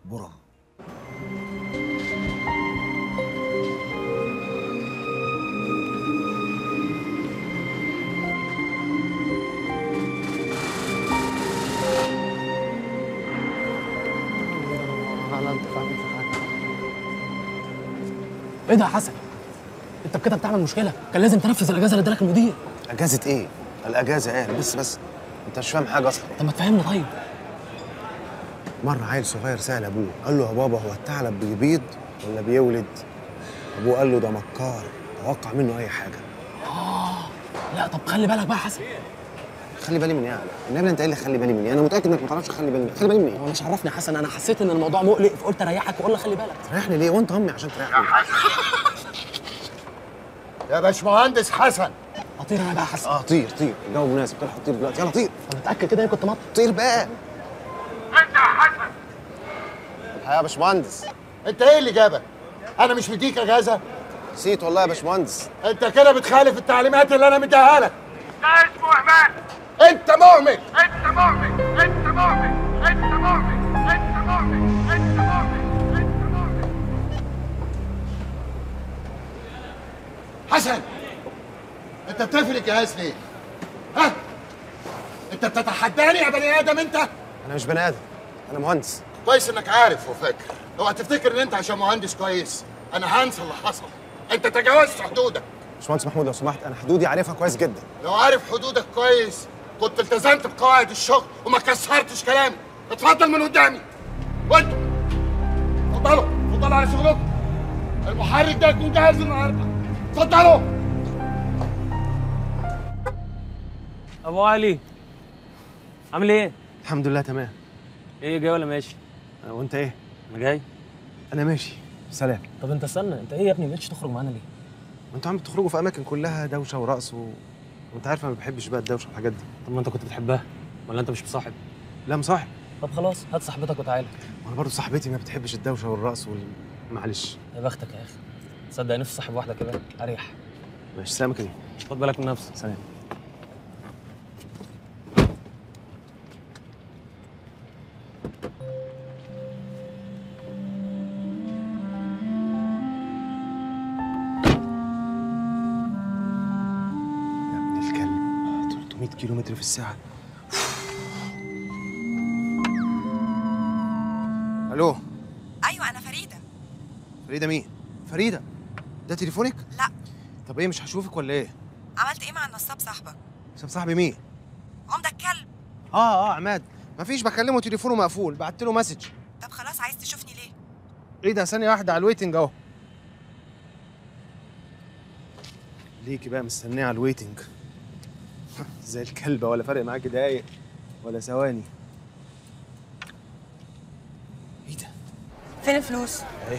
برم ايه ده يا حسن انت بكده بتعمل مشكله كان لازم تنفذ الاجازه اللي ادالك المدير اجازه ايه الاجازه ايه بس بس انت مش فاهم حاجه اصلا طب ما تفهمني طيب مره عيل صغير سال ابوه قال له يا بابا هو الثعلب بيبيض ولا بيولد ابوه قال له ده مكار توقع منه اي حاجه لا طب خلي بالك بقى يا حسن خلي بالي من ايه يا علاء النبي انت ايه اللي خلي بالي من ايه انا متاكد انك ما تعرفش خلي بالي من إيه. خلي بالي من ايه هو مش عرفني يا حسن انا حسيت ان الموضوع مقلق فقلت اريحك واقول لك خلي بالك تريحني ليه وانت امي عشان تريحني يا باشمهندس حسن اطير انا بقى يا حسن اه طير طير الجو مناسب تلحق تطير دلوقتي يلا طير انا متاكد كده ان كنت مطر طير بقى انت يا حسن يا باشمهندس انت ايه اللي جابك انا مش مديك اجازه نسيت والله يا باشمهندس انت كده بتخالف التعليمات اللي انا مديها لك ده اسمه اهمال انت مهمل انت مؤمن انت مؤمن انت مؤمن انت مؤمن انت مؤمن انت مؤمن حسن انت بتقفل الجهاز ليه ها انت بتتحداني يا بني ادم انت انا مش بني ادم انا مهندس كويس انك عارف وفاكر اوعى تفتكر ان انت عشان مهندس كويس انا هنسى اللي حصل انت تجاوزت حدودك باشمهندس محمود لو سمحت انا حدودي عارفها كويس جدا لو عارف حدودك كويس كنت التزمت بقواعد الشغل وما كسرتش كلامي اتفضل من قدامي وانتوا اتفضلوا اتفضلوا على شغلكم المحرك ده يكون جاهز النهارده اتفضلوا ابو علي عامل ايه؟ الحمد لله تمام ايه جاي ولا ماشي؟ أه، وانت ايه انا جاي انا ماشي سلام طب انت استنى انت ايه يا ابني مش تخرج معانا ليه انتوا عم بتخرجوا في اماكن كلها دوشه ورقص و... وانت عارف انا ما بحبش بقى الدوشه والحاجات دي طب ما انت كنت بتحبها ولا انت مش مصاحب؟ لا مصاحب طب خلاص هات صاحبتك وتعالى وانا برضه صاحبتي ما بتحبش الدوشه والرقص وال... معلش يا بختك يا اخي تصدق نفسي صاحب واحده كده اريح ماشي سلامك ايه خد بالك من نفسك سلام يا ابن الكلب 300 كيلو متر في الساعة الو ايوه انا فريده فريدة مين؟ فريدة ده تليفونك؟ لا طب ايه مش هشوفك ولا ايه؟ عملت ايه مع النصاب صاحبك طب صاحبي مين؟ عمده الكلب اه اه عماد مفيش بكلمه تليفونه مقفول بعت له مسج طب خلاص عايز تشوفني ليه ايه ده ثانية واحدة على الويتنج اهو ليكي بقى مستنية على الويتنج زي الكلبة ولا فارق معاكي دقايق ولا ثواني ايه ده؟ فين الفلوس اهي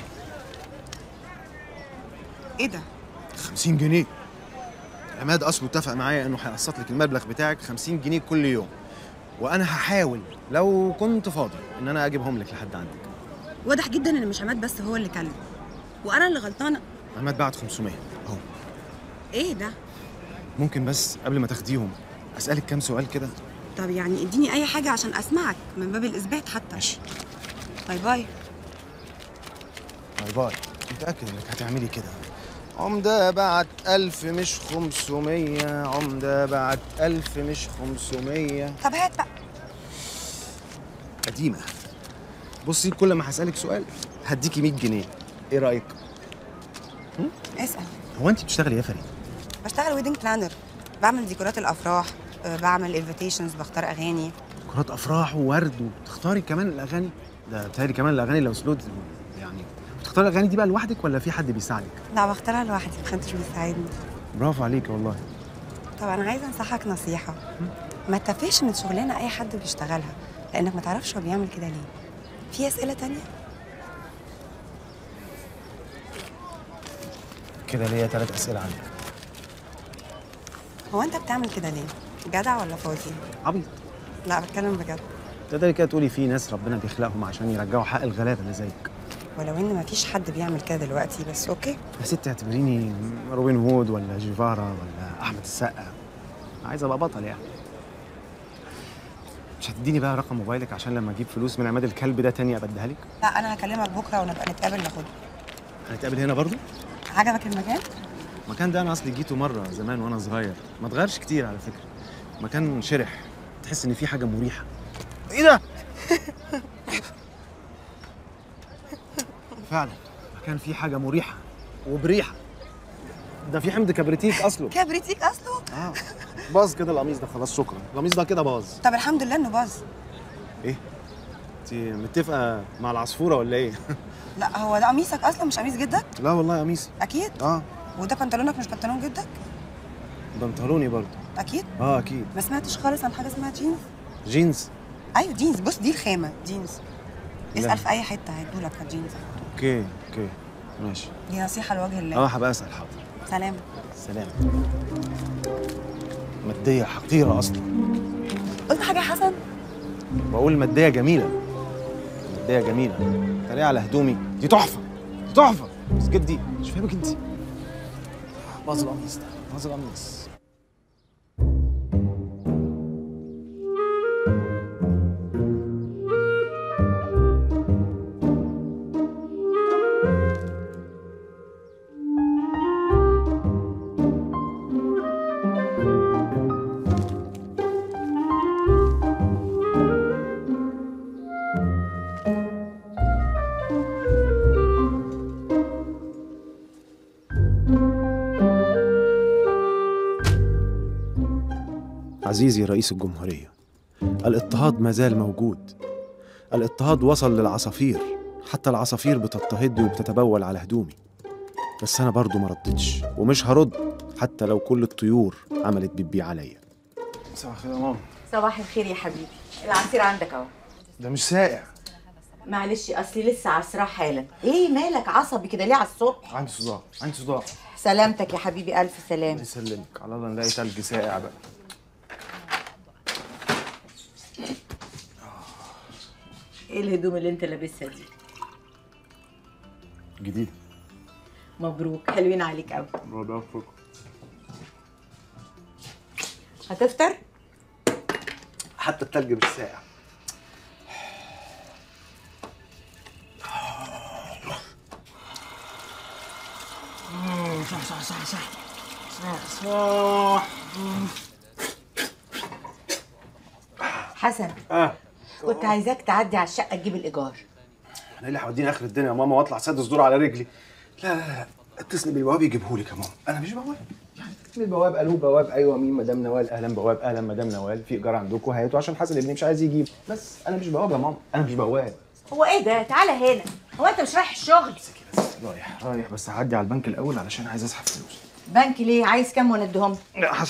ايه ده 50 جنيه عماد اصله اتفق معايا انه هيقسط لك المبلغ بتاعك 50 جنيه كل يوم وانا هحاول لو كنت فاضي ان انا اجيبهم لك لحد عندك واضح جدا ان مش عماد بس هو اللي كلم وانا اللي غلطانه عماد بعت 500 اهو ايه ده ممكن بس قبل ما تاخديهم اسالك كام سؤال كده طب يعني اديني اي حاجه عشان اسمعك من باب الاثبات حتى ماشي باي باي باي باي متاكد انك هتعملي كده عمدة بعت ألف مش خمسمية عمدة بعت ألف مش خمسمية طب هات بقى قديمة بصي كل ما هسألك سؤال هديكي 100 جنيه ايه رأيك؟ اسال هو انت بتشتغلي ايه يا فريد؟ بشتغل ويدنج بلانر بعمل ديكورات الافراح آه، بعمل انفيتيشنز بختار اغاني كرات افراح وورد وتختاري كمان الاغاني ده بتهيألي كمان الاغاني لو سلود يعني بتختاري الاغاني دي بقى لوحدك ولا في حد بيساعدك؟ لا بختارها لوحدي محدش بيساعدني برافو عليك والله طب انا عايزه انصحك نصيحه ما تتفقش من شغلانه اي حد بيشتغلها لانك ما تعرفش هو بيعمل كده ليه في اسئله تانية كده ليا ثلاث اسئله عندك هو انت بتعمل كده ليه جدع ولا فاضي عبيط لا بتكلم بجد تقدري كده تقولي في ناس ربنا بيخلقهم عشان يرجعوا حق الغلابه اللي زيك ولو ان مفيش حد بيعمل كده دلوقتي بس اوكي يا ست اعتبريني روبن هود ولا جيفارا ولا احمد السقا عايز ابقى بطل يعني مش هتديني بقى رقم موبايلك عشان لما اجيب فلوس من عماد الكلب ده تاني ابديها لك لا انا هكلمك بكره ونبقى نتقابل ناخده هنتقابل هنا برضو عجبك المكان المكان ده انا اصلي جيته مره زمان وانا صغير ما اتغيرش كتير على فكره مكان شرح تحس ان في حاجه مريحه ايه ده فعلا مكان فيه حاجه مريحه وبريحه ده في حمض كبريتيك اصله كبريتيك اصله اه باظ كده القميص ده خلاص شكرا القميص ده كده باظ طب الحمد لله انه باظ ايه انت متفقه مع العصفوره ولا ايه لا هو ده قميصك اصلا مش قميص جدك لا والله يا قميص اكيد اه وده بنطلونك مش بنطلون جدك بنطلوني برضه اكيد اه اكيد ما سمعتش خالص عن حاجه اسمها جينز جينز ايوه جينز بص دي الخامه جينز لا. اسال في اي حته هيدولك جينز اوكي اوكي ماشي دي نصيحه لوجه الله اه هبقى اسال حاضر سلام سلام مادية حقيرة أصلا قلت حاجه يا حسن بقول مادية جميلة مادية جميلة تريق على هدومي دي تحفة دي تحفة بس جد دي مش فاهمك انت باظ القميص ده باظ القميص عزيزي رئيس الجمهورية الاضطهاد ما زال موجود الاضطهاد وصل للعصافير حتى العصافير بتضطهدني وبتتبول على هدومي بس أنا برضو ما ردتش ومش هرد حتى لو كل الطيور عملت بيبي عليا صباح الخير يا ماما صباح الخير يا حبيبي العصير عندك اهو ده مش ساقع معلش اصلي لسه عصراه حالا ايه مالك عصبي كده ليه على الصبح عندي صداع عندي صداع سلامتك يا حبيبي الف سلام يسلمك على الله نلاقي تلج ساقع بقى ايه الهدوم اللي انت لابسها دي جديد مبروك حلوين عليك قوي ربنا يوفقك هتفطر حتى التلج مش ساقع صح صح صح صح حسن اه كنت عايزاك تعدي على الشقه تجيب الايجار انا إيه اللي هيوديني اخر الدنيا يا ماما واطلع سد صدور على رجلي لا لا لا اتصلي بالبواب يجيبهولك يا ماما انا مش بواب يعني اتصلي بالبواب الو بواب ايوه مين مدام نوال اهلا بواب اهلا مدام نوال في ايجار عندكم هاتوا عشان حسن ابني مش عايز يجيب بس انا مش بواب يا ماما انا مش بواب هو ايه ده تعالى هنا هو انت مش رايح الشغل بس رايح رايح بس هعدي على البنك الاول علشان عايز اسحب فلوس بنك ليه عايز كام وانا اديهم لا